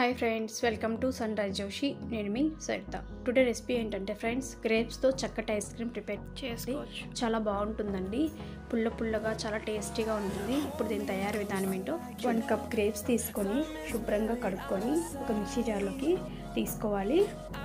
hi friends welcome to Sunrise Joshi నేను మీ Saritha today recipe ఏంటంటే ఫ్రెండ్స్ గ్రేప్స్తో చక్కటి ఐస్ క్రీమ్ ప్రిపేర్ చేసుకోవచ్చు చాలా బాగుంటుందండి పుల్ల పుల్లగా చాలా టేస్టీగా ఉంటుంది ఇప్పుడు దీని తయారు విధానం ఏంటో వన్ కప్ గ్రేప్స్ తీసుకొని శుభ్రంగా కడుక్కొని ఒక మిక్సీ జార్లోకి తీసుకోవాలి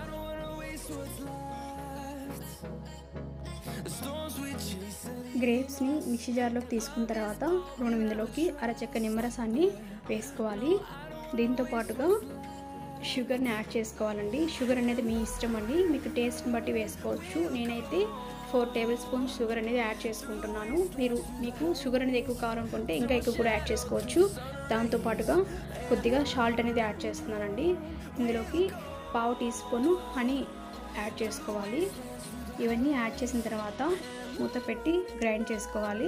గ్రేప్స్ని మిక్సీ జార్లోకి తీసుకున్న తర్వాత రెండు ఇందులోకి అరచెక్క నిమ్మరసాన్ని వేసుకోవాలి దీంతో పాటుగా షుగర్ని యాడ్ చేసుకోవాలండి షుగర్ అనేది మీ ఇష్టం అండి మీకు టేస్ట్ని బట్టి వేసుకోవచ్చు నేనైతే ఫోర్ టేబుల్ స్పూన్స్ షుగర్ అనేది యాడ్ చేసుకుంటున్నాను మీరు మీకు షుగర్ అనేది ఎక్కువ కావాలనుకుంటే ఇంకా ఎక్కువ కూడా యాడ్ చేసుకోవచ్చు దాంతోపాటుగా కొద్దిగా సాల్ట్ అనేది యాడ్ చేస్తున్నానండి ఇందులోకి పావు టీ స్పూన్ హనీ యాడ్ చేసుకోవాలి ఇవన్నీ యాడ్ చేసిన తర్వాత మూత పెట్టి గ్రైండ్ చేసుకోవాలి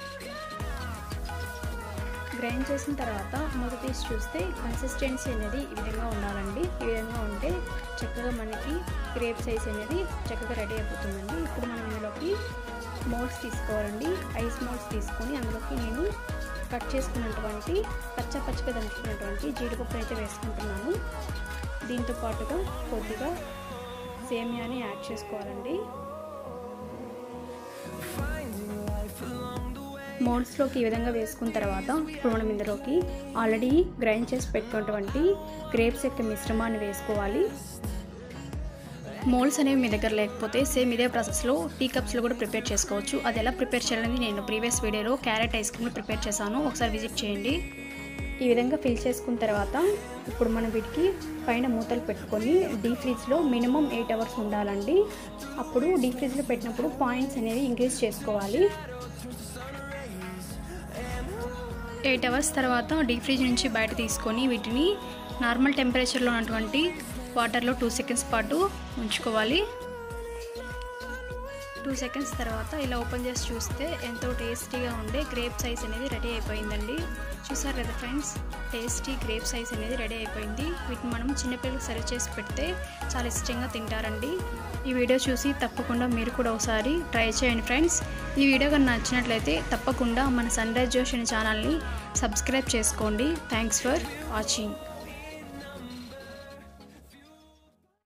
గ్రైండ్ చేసిన తర్వాత మూత తీసి చూస్తే కన్సిస్టెన్సీ అనేది ఈ విధంగా ఉండాలండి ఈ విధంగా ఉంటే చక్కగా మనకి గ్రేప్ సైజ్ అనేది చక్కగా రెడీ అయిపోతుందండి ఇప్పుడు మనం ఇందులోకి మోల్డ్స్ తీసుకోవాలండి ఐస్ మోల్డ్స్ తీసుకొని అందులోకి నేను కట్ చేసుకున్నటువంటి పచ్చ పచ్చగా దంచుకున్నటువంటి జీడిపప్పు అయితే వేసుకుంటున్నాను దీంతో పాటుగా కొద్దిగా సేమియాని యాడ్ చేసుకోవాలండి మోల్డ్స్లోకి ఈ విధంగా వేసుకున్న తర్వాత ఇప్పుడు మనం ఇందులోకి ఆల్రెడీ గ్రైండ్ చేసి పెట్టుకున్నటువంటి గ్రేప్స్ యొక్క మిశ్రమాన్ని వేసుకోవాలి మోల్డ్స్ అనేవి మీ దగ్గర లేకపోతే సేమ్ ఇదే ప్రాసెస్లో టీ కప్స్లో కూడా ప్రిపేర్ చేసుకోవచ్చు అది ఎలా ప్రిపేర్ చేయాలని నేను ప్రీవియస్ వీడియోలో క్యారెట్ ఐస్ క్రీమ్ ప్రిపేర్ చేశాను ఒకసారి విజిట్ చేయండి ఈ విధంగా ఫిల్ చేసుకున్న తర్వాత ఇప్పుడు మనం వీటికి పైన మూతలు పెట్టుకొని డీప్ ఫ్రిడ్జ్లో మినిమం ఎయిట్ అవర్స్ ఉండాలండి అప్పుడు డీప్ ఫ్రిడ్జ్లో పెట్టినప్పుడు పాయింట్స్ అనేవి ఇంక్రీజ్ చేసుకోవాలి ఎయిట్ అవర్స్ తర్వాత డీప్ ఫ్రిడ్జ్ నుంచి బయట తీసుకొని వీటిని నార్మల్ టెంపరేచర్లో ఉన్నటువంటి వాటర్లో టూ సెకండ్స్ పాటు ఉంచుకోవాలి టూ సెకండ్స్ తర్వాత ఇలా ఓపెన్ చేసి చూస్తే ఎంతో టేస్టీగా ఉండే గ్రేప్ సైజ్ అనేది రెడీ అయిపోయిందండి చూసారు కదా ఫ్రెండ్స్ టేస్టీ గ్రేప్ సైజ్ అనేది రెడీ అయిపోయింది వీటిని మనం చిన్నపిల్లలకు సర్వ్ చేసి పెడితే చాలా ఇష్టంగా తింటారండి ఈ వీడియో చూసి తప్పకుండా మీరు కూడా ఒకసారి ట్రై చేయండి ఫ్రెండ్స్ ఈ వీడియో కనుక నచ్చినట్లయితే తప్పకుండా మన సన్ రైజ్ జోష్ అనే ఛానల్ని సబ్స్క్రైబ్ చేసుకోండి థ్యాంక్స్ ఫర్ వాచింగ్